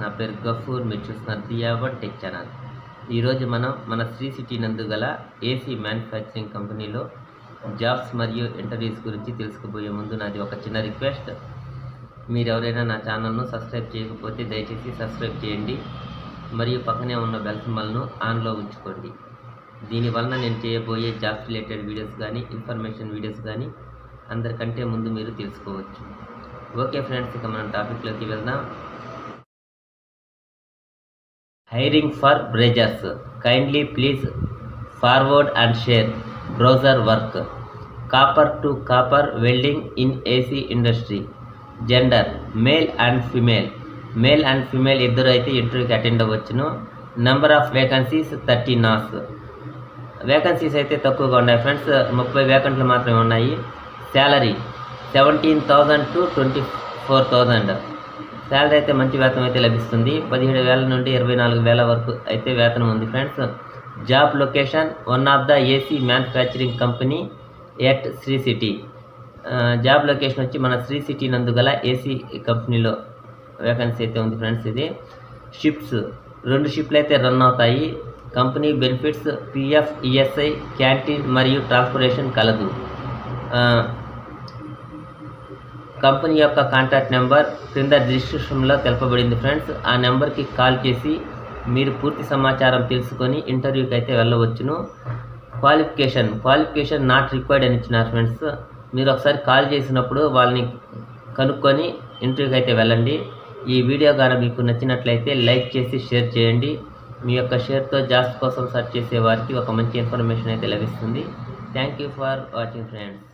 నా పేరు గఫూర్ మీరు చూస్తున్నారు దియావర్ టెక్ ఛానల్ ఈరోజు మనం మన శ్రీ సిటీ నందు గల ఏసీ మ్యానుఫ్యాక్చరింగ్ కంపెనీలో జాబ్స్ మరియు ఇంటర్వ్యూస్ గురించి తెలుసుకుపోయే ముందు నాది ఒక చిన్న రిక్వెస్ట్ మీరు ఎవరైనా నా ఛానల్ను సబ్స్క్రైబ్ చేయకపోతే దయచేసి సబ్స్క్రైబ్ చేయండి మరియు పక్కనే ఉన్న బెల్ సింబల్ను ఆన్లో ఉంచుకోండి దీనివలన నేను చేయబోయే జాబ్స్ రిలేటెడ్ వీడియోస్ కానీ ఇన్ఫర్మేషన్ వీడియోస్ కానీ అందరికంటే ముందు మీరు తెలుసుకోవచ్చు ఓకే ఫ్రెండ్స్ ఇక మనం టాపిక్లోకి వెళ్దాం hiring for brazers kindly please forward and share brazer work copper to copper welding in AC industry gender male and female male and female ఇద్దరు అయితే ఇంటర్వ్యూకి అటెండ్ అవ్వచ్చును number of vacancies thirty nos vacancies అయితే తక్కువగా ఉన్నాయి friends ముప్పై వేకెంట్లు మాత్రమే ఉన్నాయి salary seventeen thousand to twenty four thousand salary అయితే మంచి వేతనం అయితే లభిస్తుంది పదిహేడు వేల నుండి ఇరవై నాలుగు వేల వరకు అయితే వేతనం ఉంది friends job location one of the AC manufacturing company at Sri city job location వచ్చి మన శ్రీ సిటీ నందు గల ఏసీ కంపెనీలో వేకెన్సీ అయితే ఉంది ఫ్రెండ్స్ ఇది షిఫ్ట్స్ రెండు షిఫ్ట్లు అయితే రన్ అవుతాయి company benefits PF ESI canteen మరియు ట్రాన్స్పోర్టేషన్ కలదు ఆ, కంపెనీ యొక్క కాంటాక్ట్ నెంబర్ క్రింద డిస్క్రిప్షన్లో తెలపబడింది ఫ్రెండ్స్ ఆ నెంబర్కి కాల్ చేసి మీరు పూర్తి సమాచారం తెలుసుకొని ఇంటర్వ్యూకి అయితే వెళ్ళవచ్చును క్వాలిఫికేషన్ క్వాలిఫికేషన్ నాట్ రిక్వైర్డ్ అని ఇచ్చినారు ఫ్రెండ్స్ మీరు ఒకసారి కాల్ చేసినప్పుడు వాళ్ళని కనుక్కొని ఇంటర్వ్యూకి అయితే వెళ్ళండి ఈ వీడియో కానీ మీకు నచ్చినట్లయితే లైక్ చేసి షేర్ చేయండి మీ యొక్క షేర్తో జాబ్స్ కోసం సెర్చ్ చేసే వారికి ఒక మంచి ఇన్ఫర్మేషన్ అయితే లభిస్తుంది thank you for watching friends